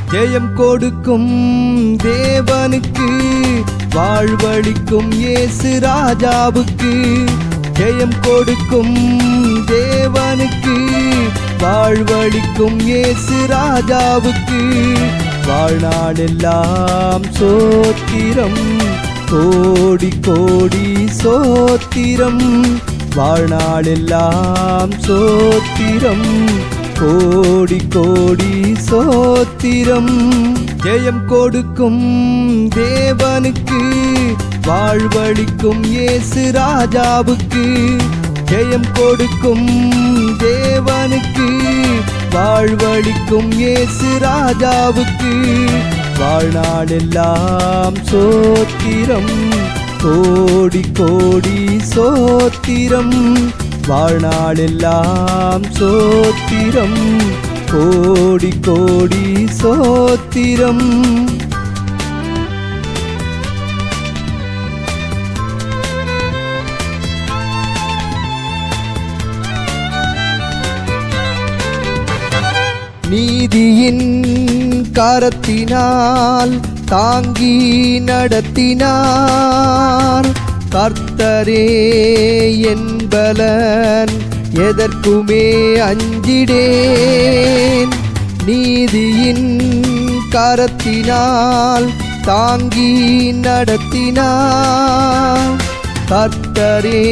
ஜெயம் கொடுக்கும் தேவனுக்கு வாழ்வழிக்கும் இயேசு ராஜாவுக்கு ஜெயம் கொடுக்கும் தேவனுக்கு வாழ்வழிக்கும் இயேசு ராஜாவுக்கு வாழ்நாளெல்லாம் சோத்திரம் கோடி கோடி சோத்திரம் வாழ்நாளெல்லாம் சோத்திரம் கோடி கோடி சோத்திரம் ஜெயம் கொடுக்கும் தேவனுக்கு வாழ்வழிக்கும் இயேசு ராஜாவுக்கு ஜெயம் கொடுக்கும் தேவனுக்கு வாழ்வழிக்கும் இயேசு ராஜாவுக்கு வாழ்நாளெல்லாம் சோத்திரம் கோடி கோடி சோத்திரம் வாழ்நாளெல்லாம் சோத்திரம் கோடி கோடி சோத்திரம் நீதியின் கரத்தினால் தாங்கி நடத்தினார் கர்த்தரே என்பலன் எதற்குமே அஞ்சிடேன் நீதியின் கரத்தினால் தாங்கி நடத்தினார் கர்த்தரே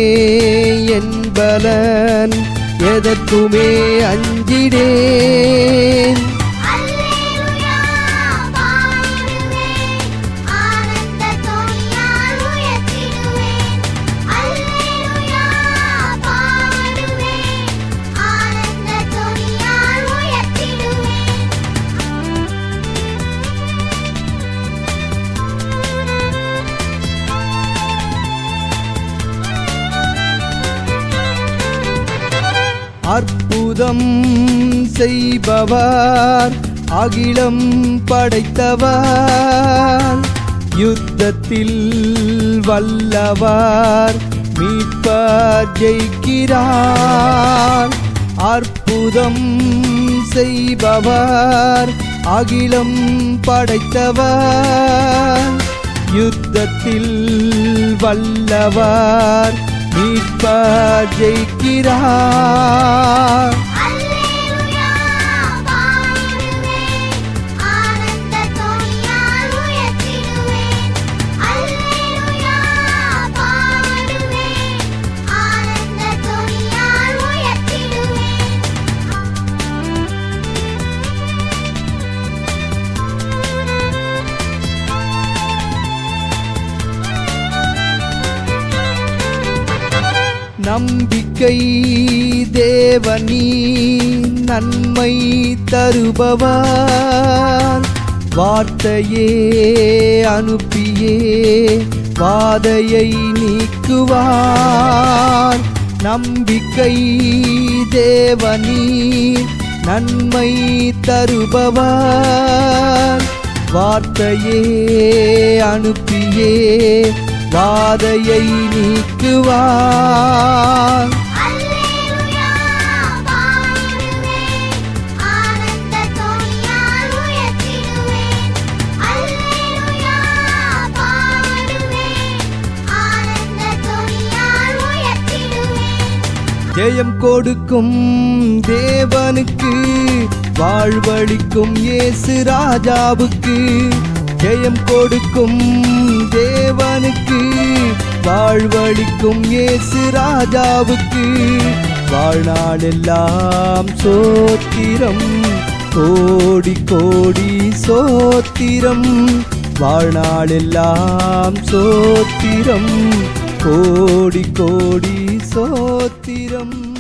என்பலன் எதற்குமே அஞ்சிடேன் அல்லேலூயா பாடுவேன் ஆனந்த தொனியால் உயர்த்திடுவேன் அல்லேலூயா பாடுவேன் ஆனந்த தொனியால் உயர்த்திடுவேன் அற்புதம் செய்பவர் அகிலம் படைத்தவர் யுத்தத்தில் வல்லவர் மீட்பர் ஜெயிக்கிறார் அற்புதம் செய்பவர் அகிலம் படைத்தவர் யுத்தத்தில் வல்லவர் மீட்பர் ஜெயிக்கிறார் அல்லேலூயா பாடுவேன் ஆனந்த தொனியால் உயர்த்திடுவேன் அல்லேலூயா பாடுவேன் ஆனந்த தொனியால் உயர்த்திடுவேன் நம்பிக்கை தேவனி நன்மை தருபவர் வார்த்தையே அனுப்பியே வாதையை நீக்குவார் நம்பிக்கை தேவனி நன்மை தருபவர் வார்த்தையே அனுப்பியே வாதையை நீக்குவார் அல்லேலூயா பாடுவேன் ஆனந்த தொனியால் உயர்த்திடுவேன் அல்லேலூயா பாடுவேன் ஆனந்த தொனியால் உயர்த்திடுவேன் ஜெயம் கொடுக்கும் தேவனுக்கு வாழ்வழிக்கும் இயேசு ராஜாவுக்கு ஜெயம் கொடுக்கும் தேவனுக்கு வாழ்வழிக்கும் இயேசு ராஜாவுக்கு வாழ்நாளெல்லாம் சோத்திரம் கோடி கோடி சோத்திரம் வாழ்நாளெல்லாம் சோத்திரம் கோடி கோடி சோத்திரம்